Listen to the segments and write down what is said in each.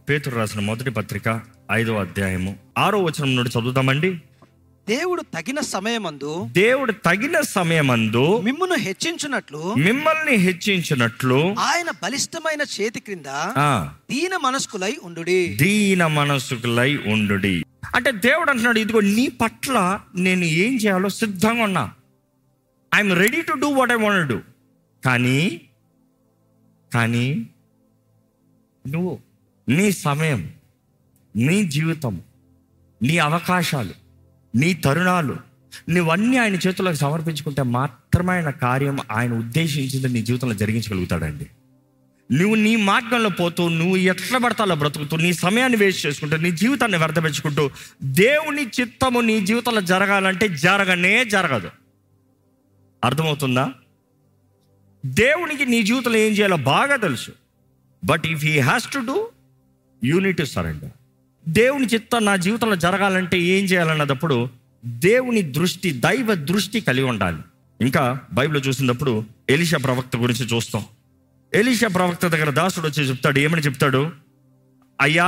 పేతురు రాసిన మొదటి పత్రిక ఐదో అధ్యాయము ఆరో వచనం నుండి చదువుతామండి దేవుడు తగిన సమయమందు దేవుడు తగిన సమయమందు మిమ్మును హెచ్చించున్నట్లు మిమ్మల్ని హెచ్చించినట్లు ఆయన బలిష్టమైన చేతి క్రింద ఆ దీన మనస్కులై ఉండుడి దీన మనసుకులై ఉండుడి అంటే దేవుడు అంటున్నాడు ఇదిగో నీ పట్ల నేను ఏం చేయాలో సిద్ధంగా ఉన్నా I'm ready to do what I want do కానీ కానీ నువ్వు నీ సమయం నీ జీవితం నీ అవకాశాలు నీ తరుణాలు నువ్వన్నీ ఆయన చేతులకు సమర్పించుకుంటే మాత్రమే ఆయన కార్యం ఆయన ఉద్దేశించింది నీ జీవితంలో జరిగించగలుగుతాడండి నువ్వు నీ మార్గంలో పోతూ నువ్వు ఎట్లా పడతాలో బ్రతుకుతూ నీ సమయాన్ని వేస్ట్ చేసుకుంటూ నీ జీవితాన్ని వ్యర్థపెట్టుకుంటూ దేవుని చిత్తము నీ జీవితంలో జరగాలంటే జరగనే జరగదు అర్థమవుతుందా దేవునికి నీ జీవితంలో ఏం చేయాలో బాగా తెలుసు but if he has to do unit to surrender దేవుని చిత్తం నా జీవితంలో జరగాలంటే ఏం చేయాలన్నప్పుడు దేవుని దృష్టి దైవ దృష్టి కలిగి ఉండాలి ఇంకా బైబిల్ చూసినప్పుడు ఎలిషా ప్రవక్త గురించి చూస్తాం ఎలిషా ప్రవక్త దగ్గర దాసుడు వచ్చి చెప్తాడు ఏమని చెప్తాడు అయ్యా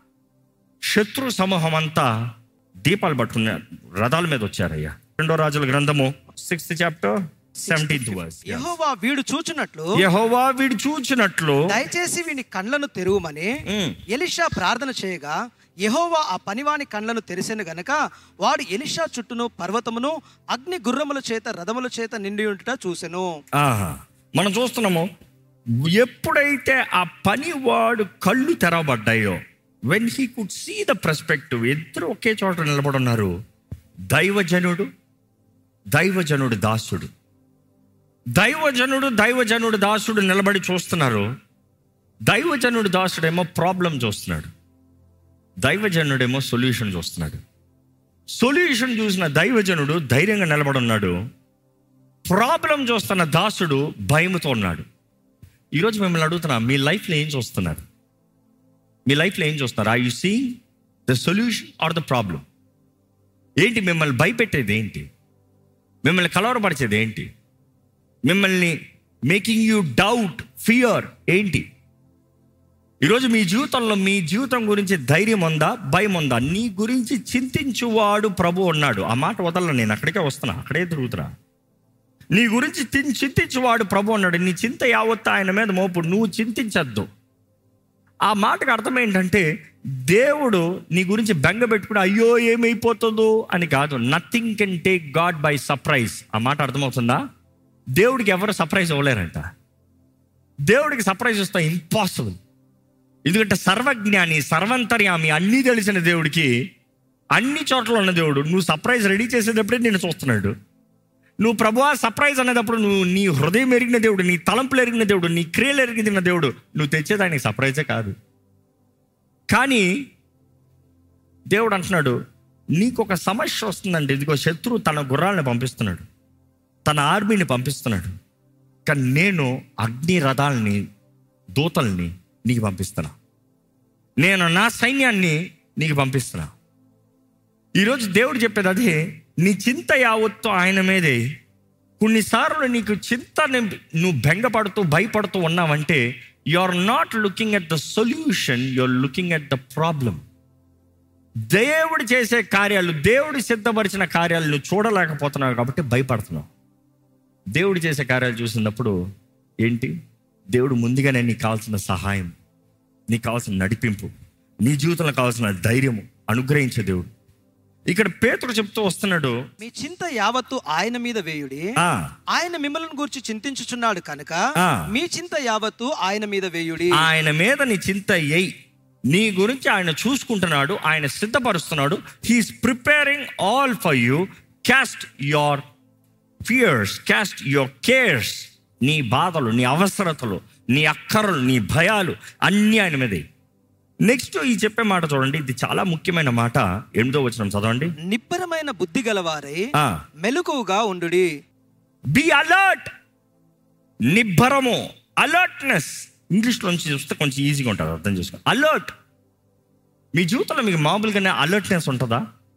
శత్రు సమూహం అంతా దీపాలు పట్టుకున్న రథాల మీద వచ్చారయ్యా రెండో రాజుల గ్రంథము సిక్స్త్ చాప్టర్ సెవెంటీన్త్ వర్స్ యెహోవా వీడు చూచున్నట్లు యెహోవా వీడు చూచినట్లు దయచేసి వీని కండ్లను తెరువమని ఉమ్. ఎలిషా ప్రార్థన చేయగా యెహోవా ఆ పనివాని కండ్లను తెరిసెను గనక వాడు ఎలిషా చుట్టూను పర్వతమును అగ్ని గుర్రముల చేత రథముల చేత నిండి ఉంటుట చూసెను ఆహా మనం చూస్తున్నాము ఎప్పుడైతే ఆ పనివాడు కళ్ళు తెరవబడ్డాయో when he could see the perspective ఇద్దరు ఒకే చోట నిలబడి ఉన్నారు దైవజనుడు దైవజనుడు దాసుడు దైవజనుడు దైవజనుడు దాసుడు నిలబడి చూస్తున్నారు దైవజనుడు దాసుడేమో ప్రాబ్లం చూస్తున్నాడు దైవజనుడేమో సొల్యూషన్ చూస్తున్నాడు సొల్యూషన్ చూసిన దైవజనుడు ధైర్యంగా నిలబడి ఉన్నాడు ప్రాబ్లం చూస్తున్న దాసుడు భయముతో ఉన్నాడు ఈరోజు మిమ్మల్ని అడుగుతున్నా మీ లైఫ్లో ఏం చూస్తున్నారు మీ లైఫ్లో ఏం చూస్తున్నారు I you see the solution or the problem ఏంటి మిమ్మల్ని భయపెట్టేది ఏంటి మిమ్మల్ని కలవరపరిచేది ఏంటి మిమ్మల్ని మేకింగ్ యూ డౌట్ ఫియర్ ఏంటి ఈరోజు మీ జీవితంలో మీ జీవితం గురించి ధైర్యం ఉందా భయం ఉందా నీ గురించి చింతించువాడు ప్రభు ఉన్నాడు ఆ మాట వదలను నేను అక్కడికే వస్తున్నా అక్కడే తిరుగుతున్నా నీ గురించి తి- చింతించువాడు ప్రభు అన్నాడు నీ చింత యావత్తు ఆయన మీద మోపుడు నువ్వు చింతించద్దు ఆ మాటకు అర్థం ఏంటంటే దేవుడు నీ గురించి బెంగ పెట్టుకుని అయ్యో ఏమైపోతుందో అని కాదు nothing can take God by surprise ఆ మాట అర్థమవుతుందా దేవుడికి ఎవరు సర్ప్రైజ్ ఇవ్వలేరంట దేవుడికి సర్ప్రైజ్ ఇస్తా ఇంపాసిబుల్ ఎందుకంటే సర్వజ్ఞాని సర్వంతర్యామి అన్నీ తెలిసిన దేవుడికి అన్ని చోట్ల ఉన్న దేవుడు నువ్వు సర్ప్రైజ్ రెడీ చేసేటప్పుడే నేను చూస్తున్నాడు నువ్వు ప్రభువా సర్ప్రైజ్ అనేటప్పుడు నువ్వు నీ హృదయం ఎరిగిన దేవుడు నీ తలంపులు ఎరిగిన దేవుడు నీ క్రియలు ఎరిగిన దేవుడు నువ్వు తెచ్చేదానికి సర్ప్రైజే కాదు కానీ దేవుడు అంటున్నాడు నీకు ఒక సమస్య వస్తుందండి ఇదిగో శత్రువు తన గుర్రాలను పంపిస్తున్నాడు తన ఆర్మీని పంపిస్తున్నాడు కానీ నేను అగ్ని రథాలని దూతల్ని నీకు పంపిస్తున్నా నేను నా సైన్యాన్ని నీకు పంపిస్తున్నా ఈరోజు దేవుడు చెప్పేది అదే నీ చింత యావత్తు ఆయన మీదే కొన్నిసార్లు నీకు చింత నింపి- నువ్వు బెంగపడుతూ భయపడుతూ ఉన్నావంటే you are not looking at the solution you are looking at the problem దేవుడు చేసే కార్యాలు దేవుడు సిద్ధపరిచిన కార్యాలు నువ్వు చూడలేకపోతున్నావు కాబట్టి భయపడుతున్నావు దేవుడు చేసే కార్యాలు చూసినప్పుడు ఏంటి దేవుడు ముందుగానే నీకు కావాల్సిన సహాయం నీకు కావాల్సిన నడిపింపు నీ జీవితంలో కావాల్సిన ధైర్యము అనుగ్రహించే దేవుడు ఇక్కడ పేతుడు చెప్తూ వస్తున్నాడు మీ చింత యావత్తు ఆయన మీద వేయుడి ఆ ఆయన మిమ్మల్ని గురించి చింతించుచున్నాడు కనుక ఆ. మీ చింత యావత్తు ఆయన మీద వేయుడి ఆయన మీద నీ చింత ఎయ్ నీ గురించి ఆయన చూసుకుంటున్నాడు ఆయన సిద్ధపరుస్తున్నాడు he's preparing all for you cast your fears cast your cares నీ బాధలు నీ అవసరతలు నీ అక్కరలు నీ భయాలు అన్నీ ఆయన మీదే నెక్స్ట్ ఈ చెప్పే మాట చూడండి ఇది చాలా ముఖ్యమైన మాట ఎనిమిదో వచ్చిన చదవండి నిబ్బరమైన బుద్ధి గలవారై ఆ. మెలకువగా ఉండుడి బి అలర్ట్ నిబ్బరము అలర్ట్నెస్ ఇంగ్లీష్లో నుంచి చూస్తే కొంచెం ఈజీగా ఉంటుంది అర్థం చేసుకో అలర్ట్ మీ జీవితంలో మీకు మామూలుగానే అలర్ట్నెస్ ఉంటుందా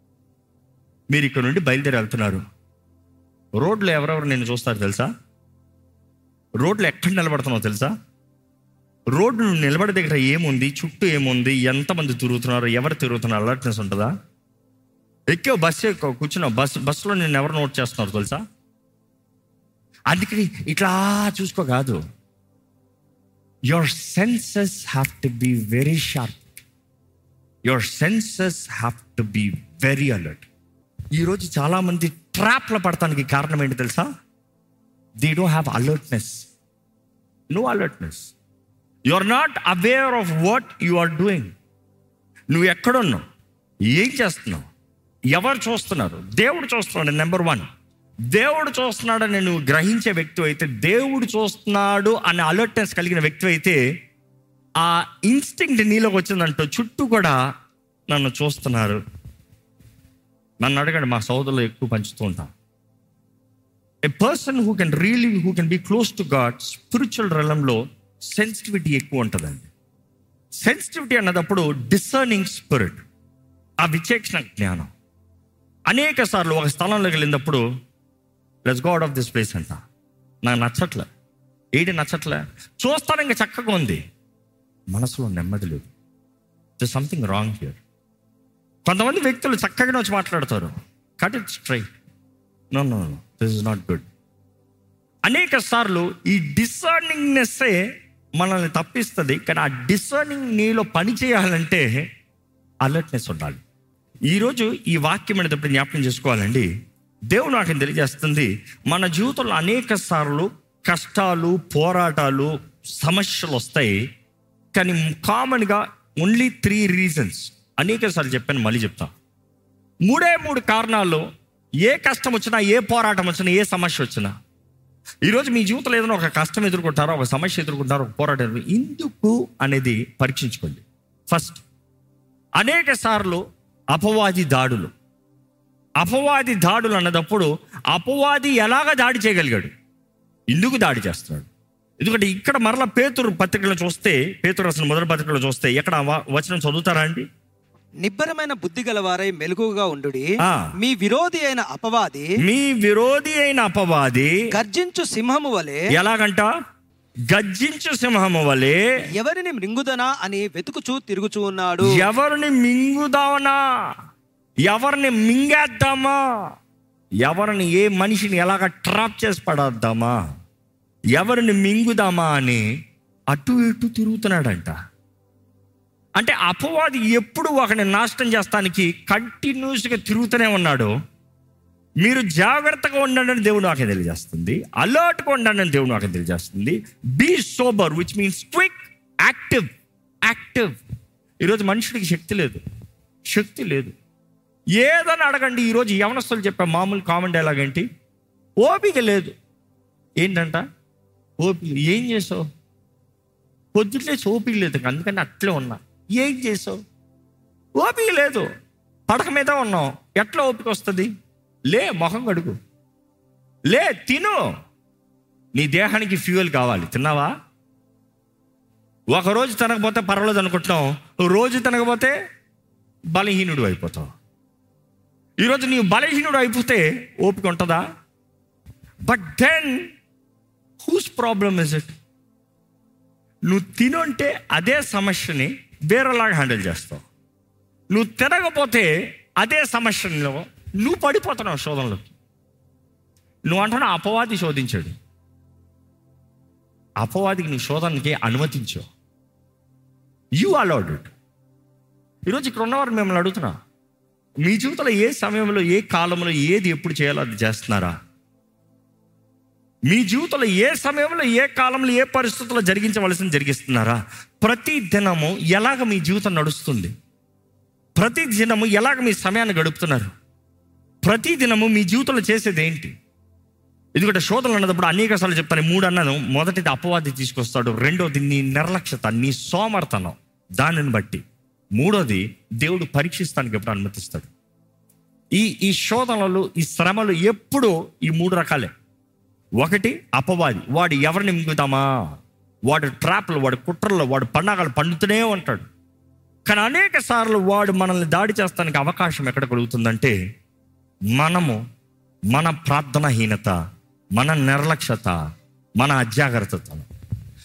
మీరు ఇక్కడ నుండి బయలుదేరి వెళ్తున్నారు రోడ్లో ఎవరెవరు నేను చూస్తారు తెలుసా రోడ్లో ఎక్కడ నిలబడుతున్నావు తెలుసా రోడ్డు నువ్వు నిలబడే దగ్గర ఏముంది చుట్టూ ఏముంది ఎంతమంది తిరుగుతున్నారు ఎవరు తిరుగుతున్నారు అలర్ట్నెస్ ఉంటుందా ఎక్కావు బస్సు ఎక్కావు కూర్చున్నావు బస్ బస్సులో నేను ఎవరు నోట్ చేస్తున్నారు తెలుసా అందుకని ఇట్లా చూసుకో కాదు your senses have to be very sharp your senses have to be very alert ఈరోజు చాలామంది ట్రాప్లో పడటానికి కారణం ఏంటి తెలుసా they don't have alertness no alertness you are not aware of what you are doing నువ్వు ఎక్కడున్నావు ఏం చేస్తున్నావు ఎవరు చూస్తున్నారు దేవుడు చూస్తున్నాడు నెంబర్ వన్ దేవుడు చూస్తున్నాడని నువ్వు గ్రహించే వ్యక్తి అయితే దేవుడు చూస్తున్నాడు అనే అలర్ట్నెస్ కలిగిన వ్యక్తి అయితే ఆ ఇన్స్టింక్ట్ నీలోకి వచ్చిందంటూ చుట్టూ కూడా నన్ను చూస్తున్నారు నన్ను అడగండి మా సోదరులు ఎక్కువ పంచుతూ ఉంటాం a person who can really who can be close to God spiritual రంలో సెన్సిటివిటీ ఎక్కువ ఉంటుందండి సెన్సిటివిటీ అన్నదప్పుడు డిసర్నింగ్ స్పిరిట్ ఆ విచేక్షణ జ్ఞానం అనేక సార్లు ఒక స్థలంలోకి వెళ్ళినప్పుడు let's go out of this place అంట నాకు నచ్చట్లే ఏంటి నచ్చట్లే చూస్తాను ఇంకా చక్కగా ఉంది మనసులో నెమ్మది లేదు ద సంథింగ్ రాంగ్ హియర్ కొంతమంది వ్యక్తులు చక్కగానే వచ్చి మాట్లాడతారు cut it straight no no no this is not good అనేక సార్లు ఈ డిసర్నింగ్నెస్సే మనల్ని తప్పిస్తుంది కానీ ఆ డిసర్నింగ్ నీలో పని చేయాలంటే అలర్ట్నెస్ ఉండాలి ఈరోజు ఈ వాక్యం అనేటప్పుడు జ్ఞాపకం చేసుకోవాలండి దేవుడు నాకు తెలియజేస్తుంది మన జీవితంలో అనేక సార్లు కష్టాలు పోరాటాలు సమస్యలు వస్తాయి కానీ కామన్గా ఓన్లీ త్రీ రీజన్స్ అనేక సార్లు చెప్పాను మళ్ళీ చెప్తా మూడే మూడు కారణాలు ఏ కష్టం వచ్చినా ఏ పోరాటం వచ్చినా ఏ సమస్య వచ్చినా ఈరోజు మీ జీవితంలో ఏదైనా ఒక కష్టం ఎదుర్కొంటారో ఒక సమస్య ఎదుర్కొంటారో ఒక పోరాటం ఎదుర్కొంటారో, ఎందుకు అనేది పరీక్షించుకోండి ఫస్ట్ అనేక సార్లు అపవాది దాడులు అపవాది దాడులు అన్నదప్పుడు అపవాది ఎలాగ దాడి చేయగలిగాడు ఎందుకు దాడి చేస్తున్నాడు ఎందుకంటే ఇక్కడ మరలా పేతురు పత్రికలో చూస్తే పేతురు అసలు మొదటి పత్రికలో చూస్తే ఎక్కడ ఆ వ- వచనం చదువుతారా అండి నిబ్బరమైన బుద్ధి గలవారై మెలకుగా ఉండు ఆ. మీ విరోధి అయిన అపవాది మీ విరోధి అయిన అపవాది గర్జించు సింహము వలె ఎలాగంట గర్జించు సింహము వలె ఎవరిని మృంగుదనా అని వెతుకుచూ తిరుగుచూ ఉన్నాడు ఎవరిని మింగుదామనా ఎవరిని మింగేద్దామా ఎవరిని ఏ మనిషిని ఎలాగ ట్రాప్ చేసి పడేద్దామా ఎవరిని మింగుదామా అని అటు ఇటు తిరుగుతున్నాడంట అంటే అపవాది ఎప్పుడు ఒకరిని నాశనం చేస్తానికి కంటిన్యూస్గా తిరుగుతూనే ఉన్నాడు మీరు జాగ్రత్తగా ఉండండి అని దేవుడు నాకు తెలియజేస్తుంది అలర్ట్గా ఉండండి అని దేవుడు నాకు తెలియజేస్తుంది be sober which means quick active active ఈరోజు మనుషుడికి శక్తి లేదు శక్తి లేదు ఏదని అడగండి ఈరోజు యవనస్తులు చెప్పే మామూలు కామన్ డైలాగ్ ఏంటి ఓపిక లేదు ఏంటంట ఓపిక ఏం చేసావు పొద్దుట్లేసి ఓపిక లేదు అందుకని అట్లే ఉన్నా ఏం చేసావు ఓపిక లేదు పడక మీద ఉన్నాం ఎట్లా ఓపిక వస్తుంది లే మొహం కడుగు లే తిను నీ దేహానికి ఫ్యూయల్ కావాలి తిన్నావా ఒక రోజు తినకపోతే పర్వాలేదు అనుకుంటున్నాం రోజు తినకపోతే బలహీనుడు అయిపోతావు ఈరోజు నీవు బలహీనుడు అయిపోతే ఓపిక ఉంటుందా but then who's problem is it నువ్వు తినుంటే అదే సమస్యని వేరేలాగా హ్యాండిల్ చేస్తావు నువ్వు తినకపోతే అదే సమస్యలో నువ్వు పడిపోతున్నావు శోధనలోకి నువ్వు అంటున్నా అపవాది శోధించాడు అపవాదికి నువ్వు శోధనకి అనుమతించావు యు అలౌడ్ ఇట్ ఈరోజు ఇక్కడ ఉన్నవారు మిమ్మల్ని అడుగుతున్నా మీ జీవితంలో ఏ సమయంలో ఏ కాలంలో ఏది ఎప్పుడు చేయాలో అది చేస్తున్నారా మీ జీవితంలో ఏ సమయంలో ఏ కాలంలో ఏ పరిస్థితుల్లో జరిగించవలసింది జరిగిస్తున్నారా ప్రతి దినము ఎలాగ మీ జీవితం నడుస్తుంది ప్రతి దినము ఎలాగ మీ సమయాన్ని గడుపుతున్నారు ప్రతి దినము మీ జీవితంలో చేసేది ఏంటి ఎందుకంటే శోధనలు అన్నప్పుడు అనేక సార్లు చెప్తాను ఈ మూడు అన్నాను మొదటిది అపవాది తీసుకొస్తాడు రెండోది నీ నిర్లక్ష్యత నీ సోమర్తనం దానిని బట్టి మూడోది దేవుడు పరీక్షిస్తానికి ఎప్పుడు అనుమతిస్తాడు ఈ ఈ శోధనలు ఈ శ్రమలు ఎప్పుడు ఈ మూడు రకాలే ఒకటి అపవాది వాడు ఎవరిని మింగుతామా వాడు ట్రాప్లు వాడు కుట్రలు వాడు పండగలు పండుతూనే ఉంటాడు కానీ అనేక సార్లు వాడు మనల్ని దాడి చేస్తానికి అవకాశం ఎక్కడ కలుగుతుందంటే మనము మన ప్రార్థనాహీనత మన నిర్లక్ష్యత మన అజాగ్రత్తత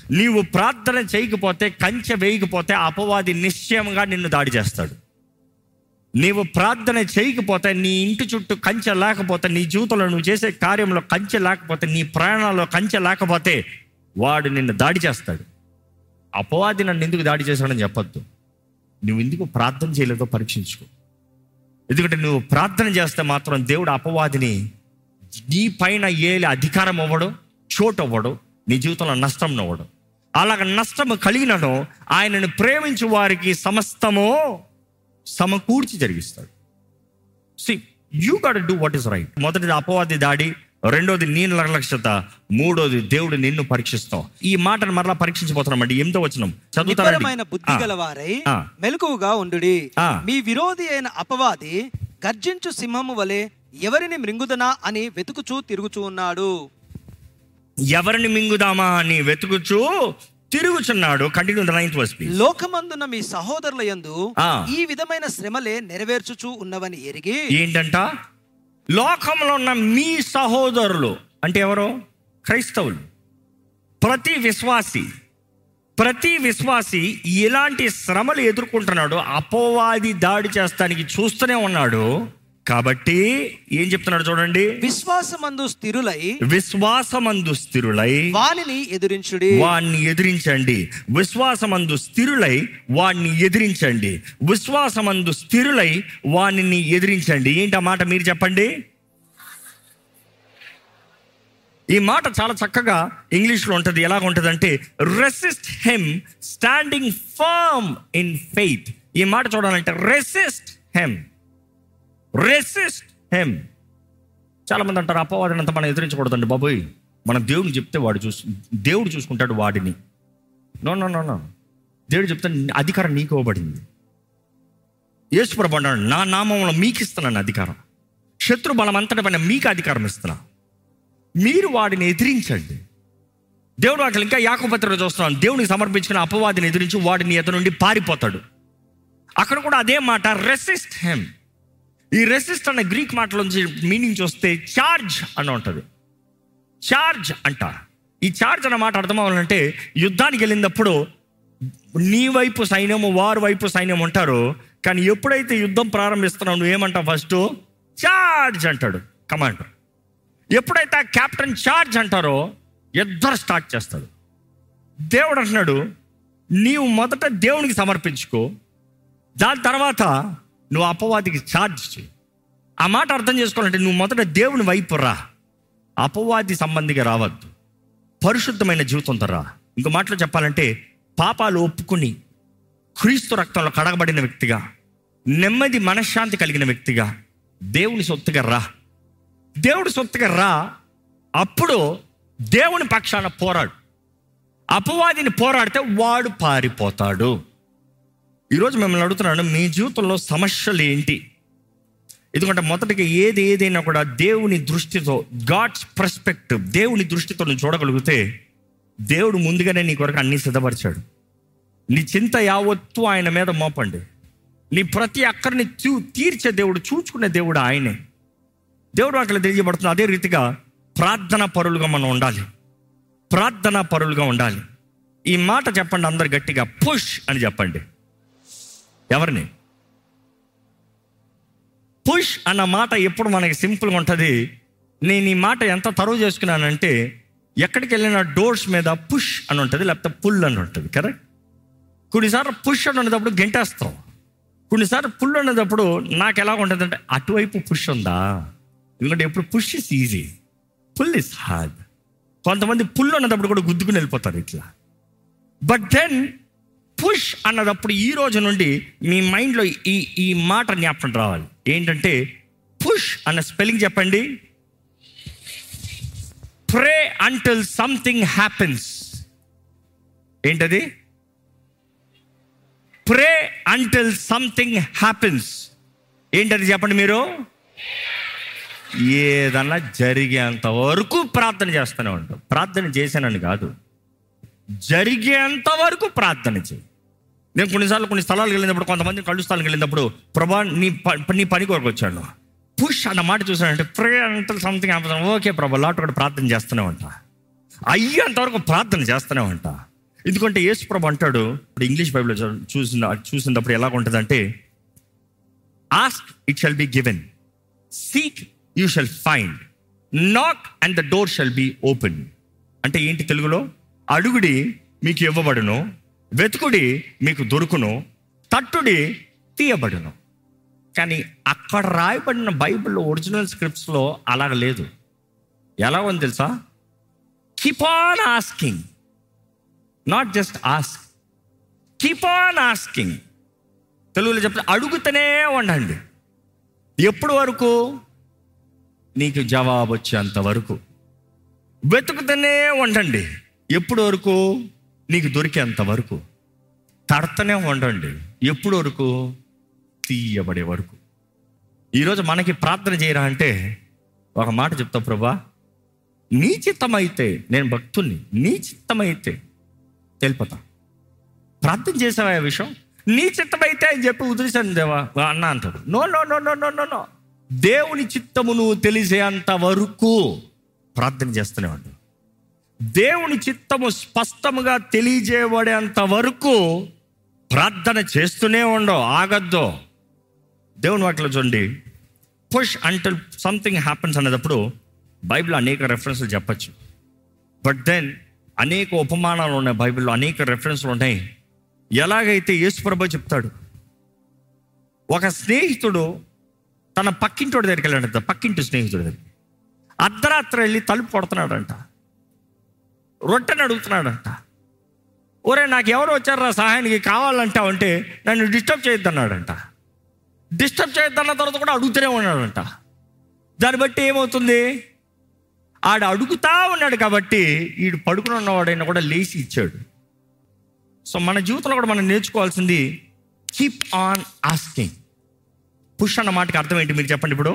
నీవు ప్రార్థన చేయకపోతే కంచె వేయకపోతే అపవాది నిశ్చయంగా నిన్ను దాడి చేస్తాడు నీవు ప్రార్థన చేయకపోతే నీ ఇంటి చుట్టూ కంచె లేకపోతే నీ జీవితంలో నువ్వు చేసే కార్యంలో కంచె లేకపోతే నీ ప్రయాణాల్లో కంచె లేకపోతే వాడు నిన్ను దాడి చేస్తాడు అపవాది నన్ను ఎందుకు దాడి చేశాడని చెప్పొద్దు నువ్వు ఎందుకు ప్రార్థన చేయలేదో పరీక్షించుకో ఎందుకంటే నువ్వు ప్రార్థన చేస్తే మాత్రం దేవుడు అపవాదిని నీ పైన ఏలి అధికారం అవ్వడు చోటు అవ్వడు నీ జీవితంలో నష్టం అవ్వడు అలాగ నష్టము కలిగినను ఆయనను ప్రేమించు వారికి సమస్తము సమకూర్చి జరిగిస్తాడు see you got do what is right మొదటిది అపవాది దాడి రెండోది నీ నిర్లక్ష్యత మూడోది దేవుడు నిన్ను పరీక్షిస్తాం ఈ మాటను మరలా పరీక్షించబోతున్నామండి ఎనిమిదో వచనం నిబ్బరమైన బుద్ధి చదువుతానండి గలవారై ఆ. మెలకువగా ఉండుడి ఆ. మీ విరోధి అయిన అపవాది గర్జించు సింహము వలె ఎవరిని మృంగుదనా అని వెతుకుచూ తిరుగుచూ ఉన్నాడు ఎవరిని మింగుదామా అని వెతుకుచూ తిరుగుచున్నాడు continue the ninth verse please లోకమందున్న మీ సహోదరుల యందు ఆ. ఈ విధమైన శ్రమలే నెరవేర్చుచూ ఉన్నవని ఎరిగి ఏంటంట లోకంలో ఉన్న మీ సహోదరులు అంటే ఎవరు క్రైస్తవులు ప్రతి విశ్వాసి ప్రతి విశ్వాసి ఎలాంటి శ్రమలు ఎదుర్కొంటున్నాడో అపోవాది దాడి చేస్తానికి చూస్తూనే ఉన్నాడు కాబట్టి ఏం చెప్తున్నాడు చూడండి విశ్వాసమందు స్థిరులై విశ్వాసమందు స్థిరులై వానిని ఎదురించుడి వాణ్ణి ఎదిరించండి విశ్వాసమందు స్థిరులై వాణ్ణి ఎదిరించండి విశ్వాసమందు స్థిరులై వాణిని ఎదిరించండి ఏంటి ఆ మాట మీరు చెప్పండి ఈ మాట చాలా చక్కగా ఇంగ్లీష్లో ఉంటుంది ఎలాగ ఉంటుంది అంటే resist him standing firm in faith ఈ మాట చూడాలంటే రెసిస్ట్ హెమ్ రెసిస్ట్ హెమ్ చాలా మంది అంటారు అపవాదిని అంతా మనం ఎదిరించకూడదండి బాబోయ్ మనం దేవుడిని చెప్తే వాడు చూసు దేవుడు చూసుకుంటాడు వాడిని నో నో నో నో దేవుడు చెప్తే అధికారం నీకు ఇవ్వబడింది యేసుప్రభు అన్నాడు నా నామంలో మీకు ఇస్తున్నాను అధికారం శత్రు బలం అంతటి పైన మీకు అధికారం ఇస్తున్నా మీరు వాడిని ఎదిరించండి దేవుడు అట్లా ఇంకా యాకపత్రిక చూస్తున్నాను దేవునికి సమర్పించుకున్న అపవాదిని ఎదిరించి వాడిని ఎదురు నుండి పారిపోతాడు అక్కడ కూడా అదే మాట రెసిస్ట్ హెమ్ ఈ రెసిస్ట్ అనే గ్రీక్ మాటలోంచి మీనింగ్ చూస్తే చార్జ్ అని ఉంటుంది చార్జ్ అంట ఈ చార్జ్ అన్న మాట అర్థం అవ్వాలంటే యుద్ధానికి వెళ్ళినప్పుడు నీ వైపు సైన్యము వారి వైపు సైన్యం ఉంటారు కానీ ఎప్పుడైతే యుద్ధం ప్రారంభిస్తున్నావు నువ్వు ఏమంటావు ఫస్ట్ చార్జ్ అంటాడు కమాండర్ ఎప్పుడైతే ఆ కెప్టెన్ చార్జ్ అంటారో ఇద్దరు స్టార్ట్ చేస్తాడు దేవుడు అంటున్నాడు నీవు మొదట దేవునికి సమర్పించుకో దాని తర్వాత నువ్వు అపవాదికి ఛార్జ్ చేయి ఆ మాట అర్థం చేసుకోవాలంటే నువ్వు మొదట దేవుని వైపు రా అపవాది సంబంధిగా రావద్దు పరిశుద్ధమైన జీవితంతో రా ఇంకో మాటలో చెప్పాలంటే పాపాలు ఒప్పుకుని క్రీస్తు రక్తంలో కడగబడిన వ్యక్తిగా నెమ్మది మనశ్శాంతి కలిగిన వ్యక్తిగా దేవుని సొత్తుగా రా దేవుడి సొత్తుగా రా అప్పుడు దేవుని పక్షాన పోరాడు అపవాదిని పోరాడితే వాడు పారిపోతాడు ఈరోజు మిమ్మల్ని అడుగుతున్నాను మీ జీవితంలో సమస్యలు ఏంటి ఎందుకంటే మొదటిగా ఏది ఏదైనా కూడా దేవుని దృష్టితో గాడ్స్ పర్స్పెక్టివ్ దేవుని దృష్టితో నువ్వు చూడగలిగితే దేవుడు ముందుగానే నీ కొరకు అన్ని సిద్ధపరిచాడు నీ చింత యావత్తు ఆయన మీద మోపండి నీ ప్రతి అక్కడిని చూ తీర్చే దేవుడు చూచుకునే దేవుడు ఆయనే దేవుడు అక్కడ తెలియబడుతుంది అదే రీతిగా ప్రార్థన పరులుగా మనం ఉండాలి ప్రార్థన పరులుగా ఉండాలి ఈ మాట చెప్పండి అందరు గట్టిగా పుష్ అని చెప్పండి ఎవరిని పుష్ అన్న మాట ఎప్పుడు మనకి సింపుల్గా ఉంటుంది నేను ఈ మాట ఎంత తరువు చేసుకున్నానంటే ఎక్కడికి వెళ్ళిన డోర్స్ మీద పుష్ అని ఉంటుంది లేకపోతే పుల్ అని ఉంటుంది కరెక్ట్ కొన్నిసార్లు పుష్ అని ఉన్నప్పుడు గెంటేస్తాం కొన్నిసార్లు పుల్ అనేటప్పుడు నాకు ఎలా ఉంటుంది అంటే అటువైపు పుష్ ఉందా ఎందుకంటే ఎప్పుడు push is easy pull is hard కొంతమంది పుల్ అన్నదప్పుడు కూడా గుద్దుకుని వెళ్ళిపోతారు ఇట్లా బట్ దెన్ పుష్ అన్నదప్పుడు ఈ రోజు నుండి మీ మైండ్లో ఈ ఈ మాట జ్ఞాపకం రావాలి ఏంటంటే పుష్ అన్న స్పెల్లింగ్ చెప్పండి ప్రే అంటిల్ సంథింగ్ హ్యాపెన్స్ ఏంటది ప్రే అంటిల్ సంథింగ్ హ్యాపెన్స్ ఏంటది చెప్పండి మీరు ఏదన్నా జరిగేంత వరకు ప్రార్థన చేస్తూనే ఉంటాం ప్రార్థన చేశానని కాదు జరిగేంత వరకు ప్రార్థన చేయి నేను కొన్నిసార్లు కొన్ని స్థలాలకు వెళ్ళినప్పుడు కొంతమంది కళ్ళు స్థలాలకు వెళ్ళినప్పుడు ప్రభా నీ ప- నీ పని కొరకు వచ్చాను పుష్ అన్న మాట చూసానంటే ప్రే అంటే సంథింగ్ ఓకే ప్రభా లాట్ కూడా ప్రార్థన చేస్తూనే ఉంటా అయ్యేంత వరకు ప్రార్థన చేస్తూనే ఉంటా ఎందుకంటే యేసుప్రభు అంటాడు ఇప్పుడు ఇంగ్లీష్ బైబిల్ చూసిన చూసినప్పుడు ఎలా ఉంటుందంటే ask it shall be given seek you shall find knock and the door shall be open అంటే ఏంటి తెలుగులో అడుగుడి మీకు ఇవ్వబడును వెతుకుడి మీకు దొరుకును తట్టుడి తీయబడును కానీ అక్కడ రాయబడిన బైబిల్ ఒరిజినల్ స్క్రిప్ట్స్లో అలాగ లేదు ఎలా ఉంది తెలుసా keep on asking not just ask keep on asking తెలుగులో చెప్తే అడుగుతూనే ఉండండి ఎప్పుడు వరకు నీకు జవాబు వచ్చేంత వరకు వెతుకుతూనే ఉండండి ఎప్పుడు వరకు నీకు దొరికేంత వరకు తడతనే ఉండండి ఎప్పుడు వరకు తీయబడే వరకు ఈరోజు మనకి ప్రార్థన చేయరా అంటే ఒక మాట చెప్తా ప్రభా నీ చిత్తమైతే నేను భక్తుణ్ణి నీ చిత్తమైతే తెలిపోతా ప్రార్థన చేసావా ఆ విషయం నీ చిత్తమైతే అని చెప్పి వదిలేశాను దేవా అన్న అంటాడు no no no no no no no దేవుని చిత్తము నువ్వు తెలిసేంత వరకు ప్రార్థన చేస్తూనే ఉండు దేవుని చిత్తము స్పష్టముగా తెలియజేయబడేంత వరకు ప్రార్థన చేస్తూనే ఉండవు ఆగద్దు దేవుని వాటిలో చూడండి పుష్ అంటల్ సంథింగ్ హ్యాపన్స్ అనేటప్పుడు బైబిల్ అనేక రెఫరెన్స్లు చెప్పచ్చు బట్ దెన్ అనేక ఉపమానాలు ఉన్నాయి బైబిల్లో అనేక రెఫరెన్స్లు ఉన్నాయి ఎలాగైతే యేసుప్రభు చెప్తాడు ఒక స్నేహితుడు తన పక్కింటోడి దగ్గరికి వెళ్ళాడంట పక్కింటి స్నేహితుడి దగ్గరికి అర్ధరాత్రి వెళ్ళి తలుపు కొడుతున్నాడంట రొట్టెని అడుగుతున్నాడంట ఒరే నాకు ఎవరు వచ్చారా సహాయానికి కావాలంటావు అంటే నన్ను డిస్టర్బ్ చేయొద్దన్నాడంట డిస్టర్బ్ చేయొద్దన్న తర్వాత కూడా అడుగుతూనే ఉన్నాడంట దాన్ని బట్టి ఏమవుతుంది ఆడు అడుగుతా ఉన్నాడు కాబట్టి ఈడు పడుకుని ఉన్నవాడైనా కూడా లేచి ఇచ్చాడు సో మన జీవితంలో కూడా మనం నేర్చుకోవాల్సింది కీప్ ఆన్ ఆస్కింగ్ పుష్ అన్న మాటకి అర్థం ఏంటి మీరు చెప్పండి ఇప్పుడు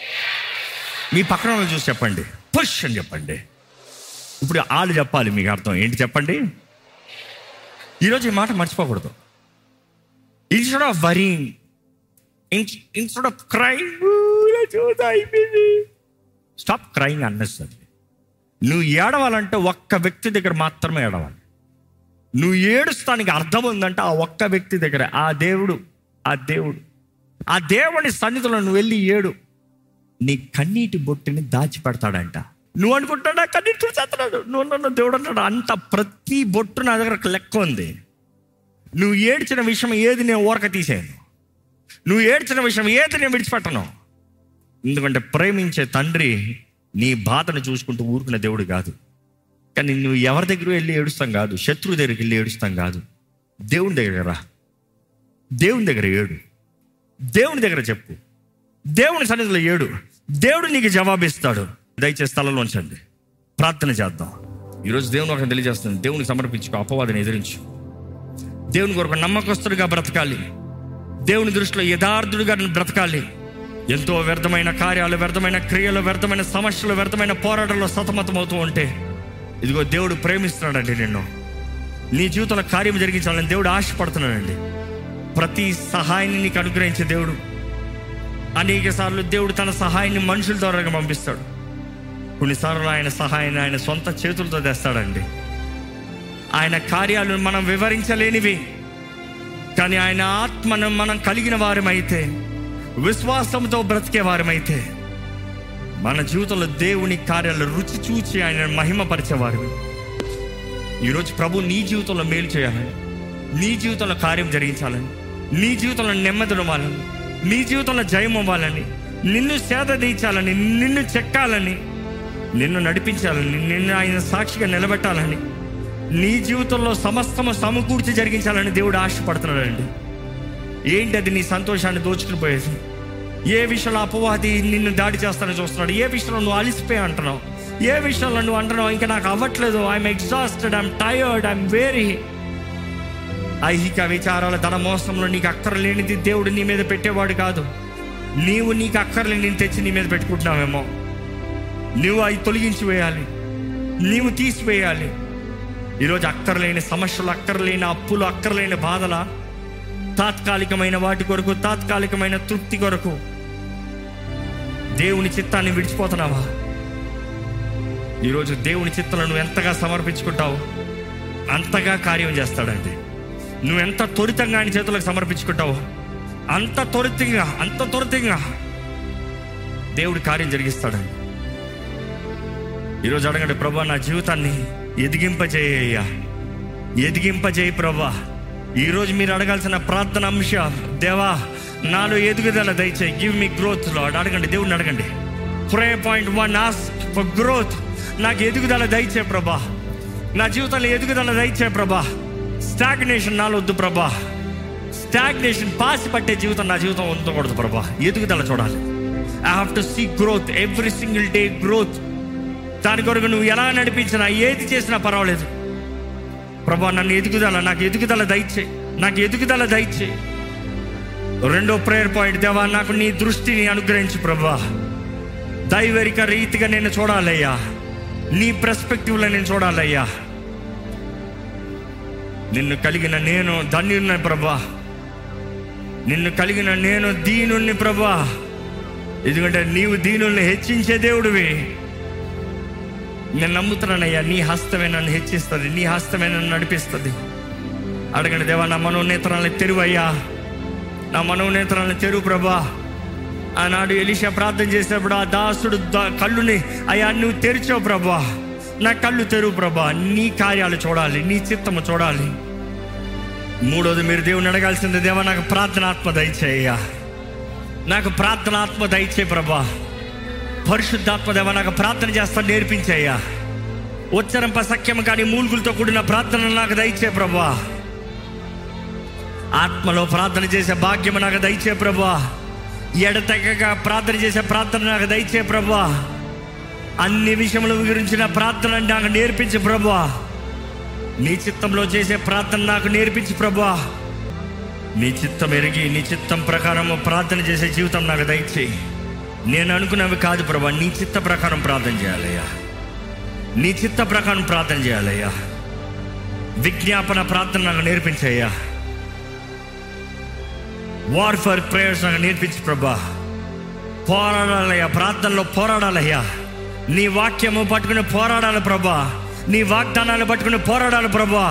మీ పక్కన వాళ్ళని చూసి చెప్పండి పుష్ అని చెప్పండి ఇప్పుడు వాళ్ళు చెప్పాలి మీకు అర్థం ఏంటి చెప్పండి ఈరోజు ఈ మాట మర్చిపోకూడదు instead of worrying instead of crying అయిపోయింది స్టాప్ క్రైయింగ్ అన్నెసరీ నువ్వు ఏడవాలంటే ఒక్క వ్యక్తి దగ్గర మాత్రమే ఏడవాలి నువ్వు ఏడుస్తానికి అర్థం ఉందంటే ఆ ఒక్క వ్యక్తి దగ్గర ఆ దేవుడు ఆ దేవుడు ఆ దేవుని సన్నిధిలో నువ్వు వెళ్ళి ఏడు నీ కన్నీటి బొట్టుని దాచిపెడతాడంట నువ్వు అనుకుంటాడా కన్నీటి చూసేస్తున్నాడు నువ్వు నన్ను దేవుడు అంటాడు అంత ప్రతి బొట్టు నా దగ్గర ఒక లెక్క ఉంది నువ్వు ఏడ్చిన విషయం ఏది నేను ఊరక తీసాను నువ్వు ఏడ్చిన విషయం ఏది నేను విడిచిపెట్టను ఎందుకంటే ప్రేమించే తండ్రి నీ బాధను చూసుకుంటూ ఊరుకునే దేవుడు కాదు కానీ నువ్వు ఎవరి దగ్గర వెళ్ళి ఏడుస్తాం కాదు శత్రువు దగ్గరికి వెళ్ళి ఏడుస్తాం కాదు దేవుని దగ్గర రా దేవుని దగ్గర ఏడు దేవుని దగ్గర చెప్పు దేవుని సన్నిధిలో ఏడు దేవుడు నీకు జవాబిస్తాడు దయచేసి స్థలంలో ఉంచండి ప్రార్థన చేద్దాం ఈరోజు దేవుని ఒక తెలియజేస్తుంది దేవునికి సమర్పించుకో అపవాదిని ఎదిరించు దేవుని కొరకు నమ్మకస్తుడిగా బ్రతకాలి దేవుని దృష్టిలో యథార్థుడిగా బ్రతకాలి ఎంతో వ్యర్థమైన కార్యాలు వ్యర్థమైన క్రియలు వ్యర్థమైన సమస్యలు వ్యర్థమైన పోరాటంలో సతమతమవుతూ ఉంటే ఇదిగో దేవుడు ప్రేమిస్తున్నాడండి నిన్ను నీ జీవితంలో కార్యం జరిగించాలని దేవుడు ఆశపడుతున్నాడండి ప్రతి సహాయాన్ని నీకు అనుగ్రహించే దేవుడు అనేక సార్లు దేవుడు తన సహాయాన్ని మనుషుల ద్వారా పంపిస్తాడు కొన్నిసార్లు ఆయన సహాయాన్ని ఆయన సొంత చేతులతో తెస్తాడండి ఆయన కార్యాలను మనం వివరించలేనివి కానీ ఆయన ఆత్మను మనం కలిగిన వారమైతే విశ్వాసంతో బ్రతికే వారమైతే మన జీవితంలో దేవుని కార్యాలు రుచి చూచి ఆయన మహిమపరిచేవారు ఈరోజు ప్రభు నీ జీవితంలో మేలు చేయాలని నీ జీవితంలో కార్యం జరిగించాలని నీ జీవితంలో నెమ్మది ఇవ్వాలని నీ జీవితంలో జయం అవ్వాలని నిన్ను సేద తీర్చాలని నిన్ను చెక్కాలని నిన్ను నడిపించాలని నిన్ను ఆయన సాక్షిగా నిలబెట్టాలని నీ జీవితంలో సమస్తము సమకూర్చి జరిగించాలని దేవుడు ఆశపడుతున్నాడండి ఏంటి అది నీ సంతోషాన్ని దోచుకుని పోయేది ఏ విషయంలో అపవాది నిన్ను దాడి చేస్తానని చూస్తున్నాడు ఏ విషయంలో నువ్వు అలిసిపోయి అంటున్నావు ఏ విషయంలో నువ్వు అంటున్నావు ఇంకా నాకు అవ్వట్లేదు I'm exhausted I'm tired I'm very ఐహిక విచారాల ధన మోసంలో నీకు అక్కర్లేనిది దేవుడు నీ మీద పెట్టేవాడు కాదు నీవు నీకు అక్కర్లేని తెచ్చి నీ మీద పెట్టుకుంటున్నావేమో నువ్వు అవి తొలగించి వేయాలి నీవు తీసివేయాలి ఈరోజు అక్కర్లేని సమస్యలు అక్కర్లేని అప్పులు అక్కర్లేని బాధల తాత్కాలికమైన వాటి కొరకు తాత్కాలికమైన తృప్తి కొరకు దేవుని చిత్తాన్ని విడిచిపోతున్నావా ఈరోజు దేవుని చిత్తాలను నువ్వు ఎంతగా సమర్పించుకుంటావు అంతగా కార్యం చేస్తాడండి నువ్వు ఎంత త్వరితంగా ఆయన చేతులకు సమర్పించుకుంటావు అంత త్వరితంగా అంత త్వరితంగా దేవుడు కార్యం జరిగిస్తాడండి ఈరోజు అడగండి ప్రభా నా జీవితాన్ని ఎదిగింపజేయ్యా ఎదిగింపజేయి ప్రభా ఈరోజు మీరు అడగాల్సిన ప్రార్థన అంశం దేవా నాలో ఎదుగుదల దయచేయి గివ్ మీ గ్రోత్ లో అడగండి దేవుడిని అడగండి pray point one ask for growth నాకు ఎదుగుదల దయచే ప్రభా నా జీవితంలో ఎదుగుదల దయచే ప్రభా స్టాగ్నేషన్ నాలో వద్దు ప్రభా స్టాగ్నేషన్ పాసి పట్టే జీవితం నా జీవితం ఉండకూడదు ప్రభా ఎదుగుదల చూడాలి I have to see growth every single day growth దాని కొరకు నువ్వు ఎలా నడిపించినా ఏది చేసినా పర్వాలేదు ప్రభా నన్ను ఎదుగుదల నాకు ఎదుగుదల దయచే నాకు ఎదుగుదల దయచే రెండో ప్రేయర్ పాయింట్ దేవా నాకు నీ దృష్టిని అనుగ్రహించు ప్రభా దైవరిక రీతిగా నేను చూడాలయ్యా నీ పర్స్పెక్టివ్లో నేను చూడాలయ్యా నిన్ను కలిగిన నేను ధన్యున్న ప్రభా నిన్ను కలిగిన నేను దీనుల్ని ప్రభా ఎందుకంటే నీవు దీనుల్ని హెచ్చించే దేవుడివి నేను నమ్ముతున్నానయ్యా నీ హస్తమే నన్ను హెచ్చిస్తుంది నీ హస్తమే నన్ను నడిపిస్తుంది అడగండి దేవా నా మనోనేత్రాలను తెరువయ్యా నా మనోనేత్రాలను తెరువు ప్రభా ఆనాడు ఎలిషా ప్రార్థన చేసినప్పుడు ఆ దాసుడు దా- కళ్ళుని అయ్యా నువ్వు తెరిచావు ప్రభా నా కళ్ళు తెరువు ప్రభా నీ కార్యాలు చూడాలి నీ చిత్తము చూడాలి మూడోది మీరు దేవుని అడగాల్సింది దేవా నాకు ప్రార్థనాత్మ దయచేయ్యా నాకు ప్రార్థనాత్మ దయచే ప్రభా పరిశుద్ధాత్మ దేవ నాకు ప్రార్థన చేస్తా నేర్పించయ్యా ఉచ్చరింప సఖ్యం కానీ మూలుగులతో కూడిన ప్రార్థన నాకు దయచే ప్రభా ఆత్మలో ప్రార్థన చేసే భాగ్యం నాకు దయచే ప్రభా ఎడతెగక ప్రార్థన చేసే ప్రార్థన నాకు దయచే ప్రభా అన్ని విషయముల గురించిన ప్రార్థన నాకు నేర్పించు ప్రభా నీ చిత్తంలో చేసే ప్రార్థన నాకు నేర్పించు ప్రభా నీ చిత్తం ఎరిగి నీ చిత్తం ప్రకారము ప్రార్థన చేసే జీవితం నాకు దయచేయి నేను అనుకున్నవి కాదు ప్రభా నీ చిత్త ప్రకారం ప్రార్థన చేయాలయ్యా నీ చిత్త ప్రకారం ప్రార్థన చేయాలయ్యా విజ్ఞాపన ప్రార్థన నాకు నేర్పించయ్యా వార్ ఫర్ ప్రేయర్స్ నాకు నేర్పించు ప్రభా పోరాడాలయ్యా ప్రార్థనలో పోరాడాలయ్యా నీ వాక్యము పట్టుకుని పోరాడాలి ప్రభా నీ వాగ్దానాలు పట్టుకుని పోరాడాలి ప్రభా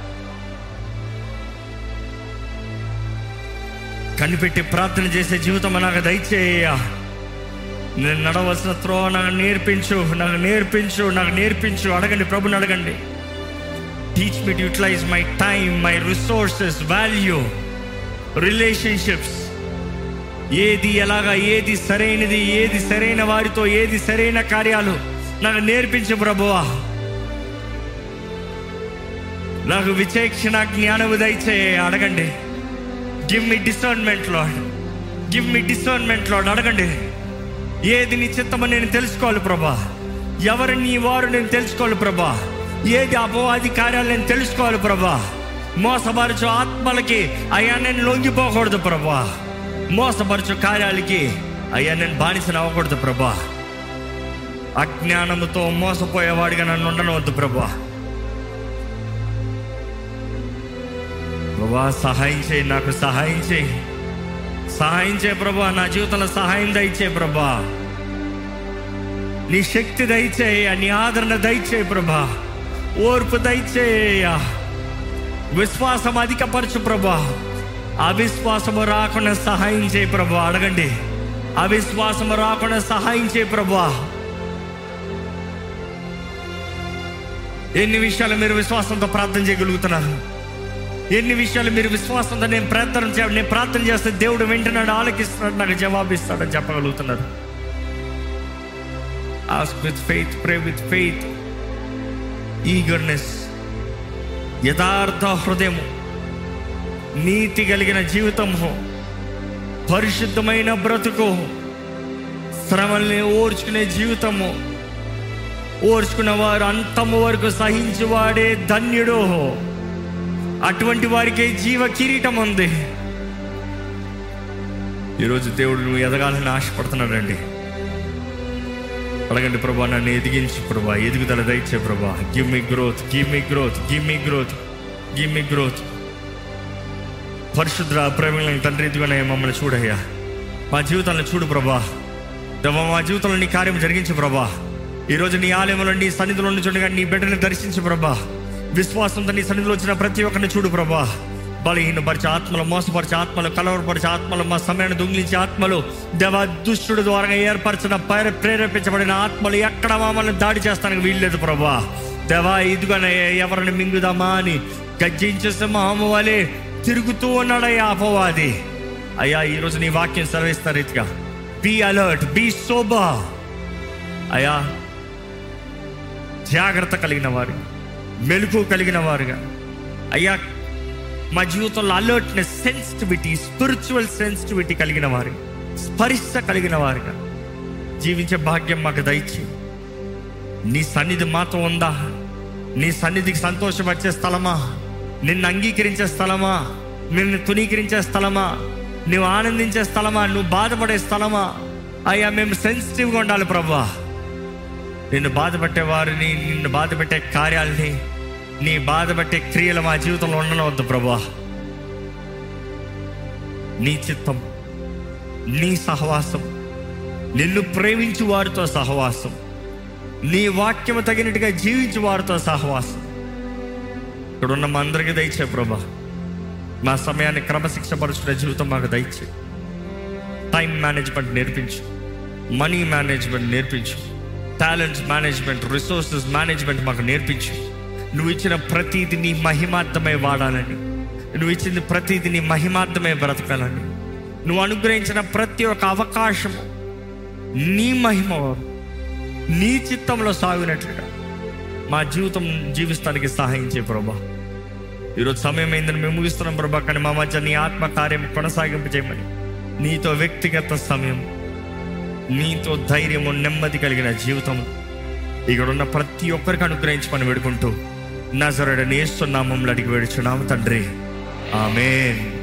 కనిపెట్టి ప్రార్థన చేసే జీవితం నాకు దయచేయ నేను నడవలసిన త్రో నాకు నేర్పించు నాకు నేర్పించు నాకు నేర్పించు అడగండి ప్రభుని అడగండి teach me utilize my time my resources value relationships ఏది ఎలాగా ఏది సరైనది ఏది సరైన వారితో ఏది సరైన కార్యాలు నాకు నేర్పించు ప్రభువా నాకు విచక్షణ జ్ఞానము దయచేయ అడగండి give me discernment lord give me discernment lord అడగండి ఏది నీ చిత్తమని నేను తెలుసుకోవాలి ప్రభా ఎవరు నీ వారు నేను తెలుసుకోవాలి ప్రభా ఏది అపవాది కార్యాలు నేను తెలుసుకోవాలి ప్రభా మోసపరచు ఆత్మలకి అయ్యా నేను లొంగిపోకూడదు ప్రభా మోసపరచు కార్యాలకి అయ్యా నేను బానిసను అవ్వకూడదు ప్రభా అజ్ఞానముతో మోసపోయేవాడిగా నన్ను ఉండనవద్దు ప్రభా ప్రభా సహాయం చేయి నాకు సహాయం చేయి సహాయం చేయ ప్రభా నా జీవితంలో సహాయం దయచే ప్రభా నీ శక్తి దయచేయ నీ ఆదరణ దయచేయ ప్రభా ఓర్పు దయచేయ విశ్వాసం అధికపరచు ప్రభా అవిశ్వాసము రాకుండా సహాయం చేయ ప్రభా అడగండి అవిశ్వాసము రాకుండా సహాయం చేయ ప్రభా ఎన్ని విషయాలు మీరు విశ్వాసంతో ప్రార్థన చేయగలుగుతున్నారు ఎన్ని విషయాలు మీరు విశ్వాసంతో నేను ప్రార్థన చే నేను ప్రార్థన చేస్తే దేవుడు వింటున్నాడు ఆలకిస్తున్నాడు నాకు జవాబు ఇస్తాడని చెప్పగలుగుతున్నాడు ask with faith pray with faith eagerness యథార్థ హృదయము నీతి కలిగిన జీవితము పరిశుద్ధమైన బ్రతుకు శ్రమల్ని ఓర్చుకునే జీవితము ఓర్చుకున్న వారు అంతము వరకు సహించువాడే ధన్యుడు అటువంటి వారికి జీవ కిరీటం ఉంది ఈరోజు దేవుడు నువ్వు ఎదగాలని ఆశపడుతున్నాడండి అడగండి ప్రభా నన్ను ఎదిగించు ప్రభా ఎదుగుదల దయచే ప్రభా give me growth give me growth give me growth give me growth పరిశుద్ర ప్రేమ తండ్రి ఇదిగోనే మమ్మల్ని చూడయ్యా మా జీవితాలను చూడు ప్రభా దేవా, మా జీవితంలో నీ కార్యం జరిగించు ప్రభా ఈరోజు నీ ఆలయంలో నీ సన్నిధిలో నుంచి నీ బిడ్డని దర్శించు ప్రభా విశ్వాసంతో నీ సన్నిధిలో వచ్చిన ప్రతి ఒక్కరిని చూడు ప్రభా బలహీనపరిచే ఆత్మలు మోసపరిచే ఆత్మలు కలవరపరిచే ఆత్మలు మా సమయాన్ని దొంగిలించే ఆత్మలు దేవ దుష్టుడు ద్వారా ఏర్పరిచిన పైర ప్రేరేపించబడిన ఆత్మలు ఎక్కడ మమ్మల్ని దాడి చేస్తానికి వీల్లేదు ప్రభా దేవా ఇదిగోనే ఎవరిని మింగుదామా అని గర్జించే సింహము వలె తిరుగుతూ ఉన్నాడయ్యా అపవాది అయ్యా ఈరోజు నీ వాక్యం సెలవిస్తున్న రీతిగా బీ అలర్ట్ బీ సోబా అయ్యా జాగ్రత్త కలిగిన వారుగా మెలకు కలిగిన వారుగా అయ్యా మా జీవితంలో అలర్ట్నెస్ సెన్సిటివిటీ స్పిరిచువల్ సెన్సిటివిటీ కలిగిన వారు స్పరిశ కలిగిన వారుగా జీవించే భాగ్యం మాకు దయచి నీ సన్నిధి మాతో ఉందా నీ సన్నిధికి సంతోషపరిచే స్థలమా నిన్ను అంగీకరించే స్థలమా నిన్ను తునీకరించే స్థలమా నువ్వు ఆనందించే స్థలమా నువ్వు బాధపడే స్థలమా అయ్యా మేము సెన్సిటివ్గా ఉండాలి ప్రభా నిన్ను బాధపెట్టే వారిని నిన్ను బాధపెట్టే కార్యాలని నీ బాధపెట్టే క్రియలు మా జీవితంలో ఉండనవద్దు ప్రభా నీ చిత్తం నీ సహవాసం నిన్ను ప్రేమించు వారితో సహవాసం నీ వాక్యము తగినట్టుగా జీవించు వారితో సహవాసం ఇక్కడ ఉన్న మా అందరికీ దయచే ప్రభా మా సమయాన్ని క్రమశిక్షపరుచుకునే జీవితం మాకు దయచే టైం మేనేజ్మెంట్ నేర్పించు మనీ మేనేజ్మెంట్ నేర్పించు టాలెంట్స్ మేనేజ్మెంట్ రిసోర్సెస్ మేనేజ్మెంట్ మాకు నేర్పించు నువ్వు ఇచ్చిన ప్రతిది నీ మహిమార్థమై వాడాలని నువ్వు ఇచ్చింది ప్రతిది నీ మహిమార్థమై బ్రతకాలని నువ్వు అనుగ్రహించిన ప్రతి ఒక్క అవకాశము నీ మహిమ నీ చిత్తంలో సాగినట్లుగా మా జీవితం జీవిస్తానికి సహాయం చేయ ప్రభా ఈరోజు సమయం అయిందని మేము ముగిస్తున్నాం ప్రభా కానీ మా మధ్య నీ ఆత్మ కార్యం కొనసాగింపు చేయమని నీతో వ్యక్తిగత సమయం నీతో ధైర్యము నెమ్మది కలిగిన జీవితం ఇక్కడ ఉన్న ప్రతి ఒక్కరికి అనుగ్రహించమని వేడుకుంటూ నజరడని నేస్తున్నామం అడిగి వేడుచున్నాము తండ్రి ఆమెన్